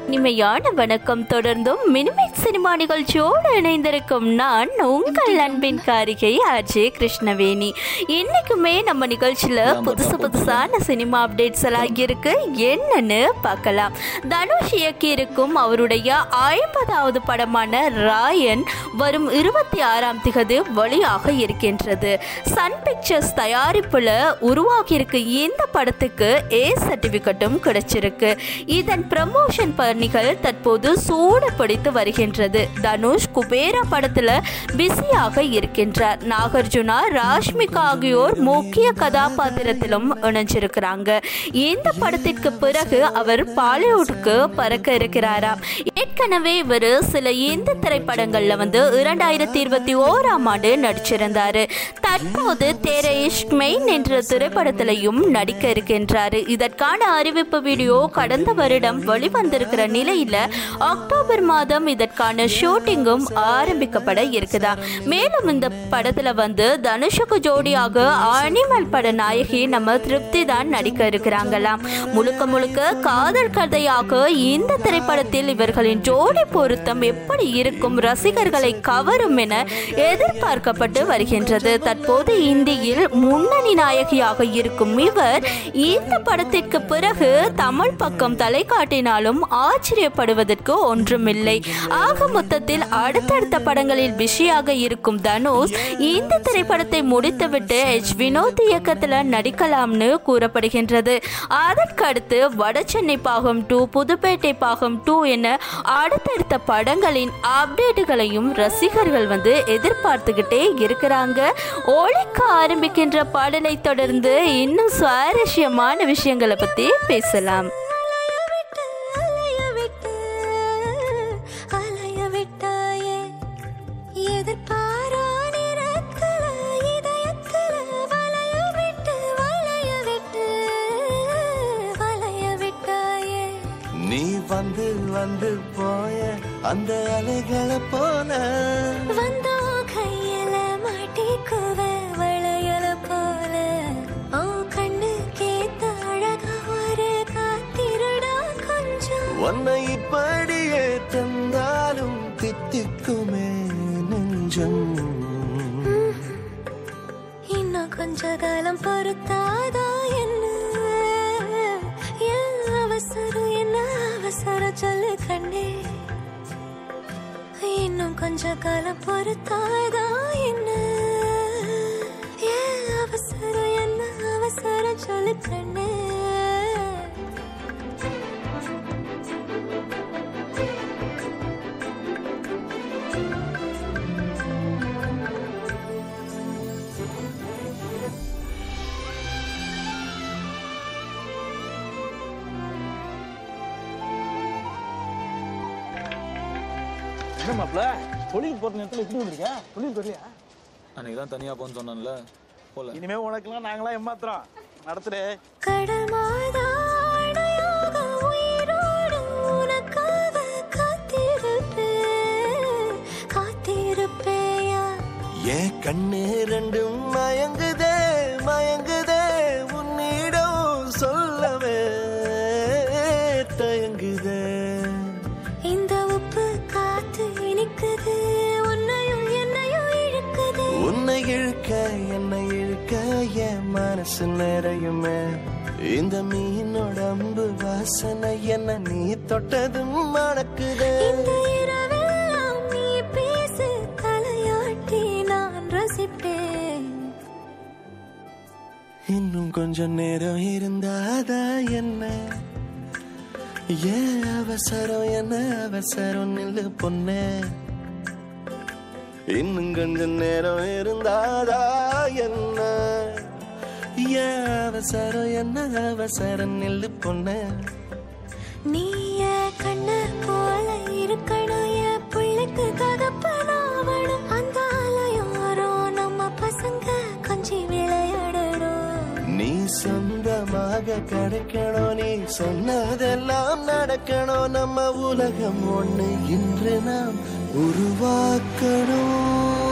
இனிமையான வணக்கம் தொடர்ந்தும் மினிமேக் சினிமா நிகழ்ச்சியோடு இணைந்திருக்கும் நான் உங்கள் அன்பின் காரிகை அஜய் கிருஷ்ணவேணி இன்னைக்குமே நம்ம நிகழ்ச்சியில் புதுசு புதுசான சினிமா அப்டேட்ஸ் எல்லாம் இருக்கு என்னன்னு பார்க்கலாம் தனுஷ் இயக்கி இருக்கும் அவருடைய ஐம்பதாவது படமான ராயன் வரும் இருபத்தி ஆறாம் திகதி வெளியாக இருக்கின்றது சன் பிக்சர்ஸ் தயாரிப்புல உருவாகி இருக்கு இந்த படத்துக்கு ஏ சர்டிபிகேட்டும் கிடைச்சிருக்கு இதன் ப்ரமோஷன் பணிகள் தற்போது சூடு பிடித்து வருகின்றது தனுஷ் குபேரா படத்துல பிஸியாக இருக்கின்றார் நாகார்ஜுனா ராஷ்மிகா ஆகியோர் முக்கிய கதாபாத்திரத்திலும் இணைஞ்சிருக்கிறாங்க இந்த படத்திற்கு பிறகு அவர் பாலிவுட்டுக்கு பறக்க இருக்கிறாராம் ஏற்கனவே இவர் சில இந்தி திரைப்படங்கள்ல வந்து இரண்டாயிரத்தி இருபத்தி ஓராம் ஆண்டு நடிச்சிருந்தாரு தற்போது தேர இஷ்க் மெயின் என்ற திரைப்படத்திலையும் நடிக்க இருக்கின்றாரு இதற்கான அறிவிப்பு வீடியோ கடந்த வருடம் வெளிவந்திருக்கிற நிலையில அக்டோபர் மாதம் இதற்கான ஷூட்டிங்கும் ஆரம்பிக்கப்பட இருக்குதா மேலும் இந்த படத்துல வந்து தனுஷுக்கு ஜோடியாக அனிமல் பட நாயகி நம்ம திருப்தி தான் நடிக்க இருக்கிறாங்களாம் முழுக்க முழுக்க காதல் கதையாக இந்த திரைப்படத்தில் இவர்களின் ஜோடி பொருத்தம் எப்படி இருக்கும் ரசிகர்களை கவரும் என எதிர்பார்க்கப்பட்டு வருகின்றது தற்போது இந்தியில் முன்னணி நாயகியாக இருக்கும் இவர் இந்த படத்திற்கு பிறகு தமிழ் பக்கம் தலை காட்டினாலும் ஆச்சரியப்படுவதற்கு ஒன்றுமில்லை ஆக மொத்தத்தில் அடுத்தடுத்த படங்களில் பிஸியாக இருக்கும் தனுஷ் இந்த திரைப்படத்தை முடித்துவிட்டு எச் வினோத் இயக்கத்தில் நடிக்கலாம்னு கூறப்படுகின்றது அதற்கடுத்து வடசென்னை பாகம் டூ புதுப்பேட்டை பாகம் டூ என அடுத்தடுத்த படங்களின் அப்டேட்டுகளையும் ரசிகர்கள் வந்து எதிர்பார்த்துக்கிட்டே இருக்கிறாங்க ஒழிக்க ஆரம்பிக்கின்ற பாடலை தொடர்ந்து இன்னும் சுவாரஸ்யமான விஷயங்களை பற்றி பேசலாம் அலைய விட்டு அலைய விட்டாயே எதிர்பாரா நிறத்துல இதயத்துல வளைய விட்டு வளைய விட்டு வளைய விட்டாயே நீ வந்து வந்து போய அந்த அலைகளை போல வந்தோ கையில மாட்டிக்குவ வளையல போல ஓ கண்ணு கேத்த அழகா ஒரு காத்திருடா கொஞ்சம் உன்னை இப்படியே தந்தாலும் தித்திக்குமே நெஞ்சம் இன்னும் கொஞ்ச காலம் பொறுத்தாதா என்ன என் அவசரம் என்ன அவசரம் சொல்லு கண்ணே இன்னும் கொஞ்ச காலம் பொறுத்தாதா என்ன என் அவசரம் என்ன அவசரம் சொல்லு கண்ணே என்ன மாப்ள தொழில் போற நேரத்துல இப்படி வந்திருக்க தொழில் தெரியல அன்னைக்கு தான் தனியாக போன்னு சொன்னேன்ல போல இனிமே உனக்கெல்லாம் நாங்களாம் ஏமாத்துறோம் நடத்துறே கடல் மாதாடையாக உயிரோடு உனக்காக காத்திருப்பேன் காத்திருப்பேயா ஏன் கண்ணு ரெண்டும் மயங்குதே மயங்குதே உன்னிடம் சொல்லவே தயங்குதே இந்த உப்பு காத்து இனிக்குது உன்னையும் என்னையும் இழுக்குது உன்னை இழுக்க என்னை இழுக்க என் மனசு நிறையுமே இந்த மீனோட அம்பு வாசனை என்ன நீ தொட்டதும் மணக்குதே இந்த இரவெல்லாம் நீ பேசு தலையாட்டி நான் ரசிப்பேன் இன்னும் கொஞ்சம் நேரம் இருந்தாதா என்ன ஏன் அவசரம் என்ன அவசரம் நில்லு பொண்ணே இன்னும் கொஞ்சம் நேரம் இருந்தாதா என்ன ஏன் அவசரம் என்ன அவசரம் நில்லு பொண்ணே நீ என் கண்ணு போல இருக்கணும் என் பிள்ளைக்கு தகப்பனாவணும் அந்த ஆலயோரோ நம்ம பசங்க கொஞ்சி விளையாடணும் நீ சொந்தமாக கிடைக்கணும் நீ சொன்னதெல்லாம் நடக்கணும் நம்ம உலகம் ஒண்ணு இன்று நாம் உருவாக்கணும்